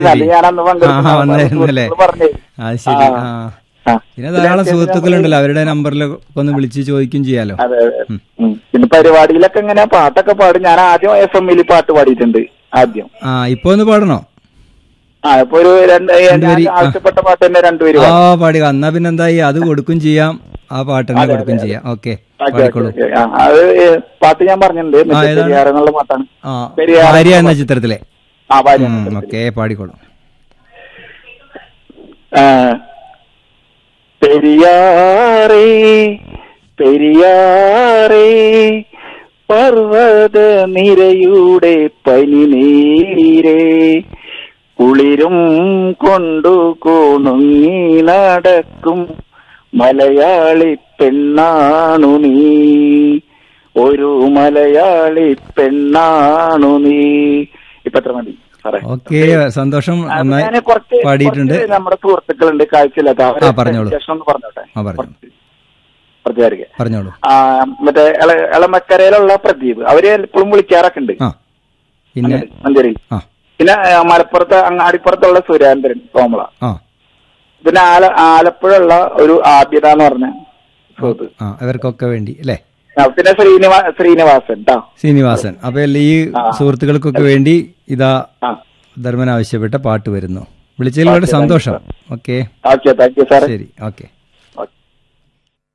അത് ഞാൻ അന്ന് ആ വന്നായിരുന്നു അല്ലേ പറഞ്ഞു അത് ശരി ആ ആ. പിന്നെ ധാരാളം സുഹൃത്തുക്കളുണ്ടല്ലോ അവരുടെ നമ്പറിലൊക്കെ ഒന്ന് വിളിച്ച് ചോദിക്കും ചെയ്യാലോ അതെ അതെ ഉം. പിന്നെ പരിപാടിയിലൊക്കെ ഇങ്ങനെ പാട്ടൊക്കെ പാടും ഞാൻ ആദ്യം എഫ് എമ്മിൽ പാട്ട് പാടിയിട്ടുണ്ട് ആദ്യം ആ ഇപ്പൊ ഒന്ന് പാടണോ ആ ഇപ്പൊ ഒരു രണ്ട് ഞാൻ വരി, ആ. ആവശ്യപ്പെട്ട പാട്ട് തന്നെ രണ്ടുപേര് ആ പാടി എന്നാ പിന്നെ എന്തായി അത് കൊടുക്കും ചെയ്യാം ആ പാട്ട് തന്നെ കൊടുക്കും ചെയ്യാം ഓക്കെ പാടിക്കോളൂ അത് ഏ, പാട്ട് ഞാൻ പറഞ്ഞിട്ടുണ്ട് മറ്റേ ഏതാണ്? പെരിയാർ എന്നുള്ള പാട്ടാണ് ആ പെരിയാർ ഭാര്യ എന്ന ചിത്രത്തിലെ ആ ഭാര്യ ഓക്കെ പാടിക്കോളൂ ആ, പെരിയാറേ പെരിയാറേ പർവ്വത നിരയുടെ പനിനീരേ കുളിരും കൊണ്ടു കുണുങ്ങി നടക്കും മലയാളി പെണ്ണാണു നീ ഒരു മലയാളി പെണ്ണാണു നീ ഇപ്പൊ എത്ര മതി സാറേ ഓക്കെ സന്തോഷം അത് നന്നായി ഞാന് കുറച്ച് പാടിയിട്ടുണ്ട് കുറച്ച് നമ്മുടെ സുഹൃത്തുക്കളുണ്ട് കാഴ്ചയില്ലാത്ത അവരെ ആ, പറഞ്ഞോളൂ. ശേഷം ഒന്ന് പറഞ്ഞോട്ടെ ആ പറഞ്ഞോളൂ കുറച്ച് കുറച്ച് പേർക്ക് പറഞ്ഞോളൂ ആ മറ്റേ എള- എളമക്കരയിലുള്ള പ്രദീപ് അവര് എപ്പോഴും വിളിക്കാറൊക്കെ ഉണ്ട് ആ പിന്നെ മഞ്ചേരിയിൽ ആ പിന്നെ ആ, മലപ്പുറത്ത് അങ്ങാടിപ്പുറത്തുള്ള സുരേന്ദ്രൻ കോമള ആ പിന്നെ ആല ആലപ്പുഴ ഉള്ള ഒരു ആദ്യത എന്ന് പറഞ്ഞ സുഹൃത്ത് ആ ഇവർക്കൊക്കെ വേണ്ടി അല്ലേ ആ, പിന്നെ ശ്രീനിവാ ശ്രീനിവാസൻ ട്ടാ ശ്രീനിവാസൻ അപ്പൊ എല്ലാ ഈ സുഹൃത്തുക്കൾക്കൊക്കെ വേണ്ടി ഇതാ ആ ധർമ്മൻ ആവശ്യപ്പെട്ട പാട്ട് വരുന്നു വിളിച്ചതിൽ വളരെ സന്തോഷം ഓക്കെ ഓക്കെ താങ്ക് യു സാറേ ശരി ഓക്കെ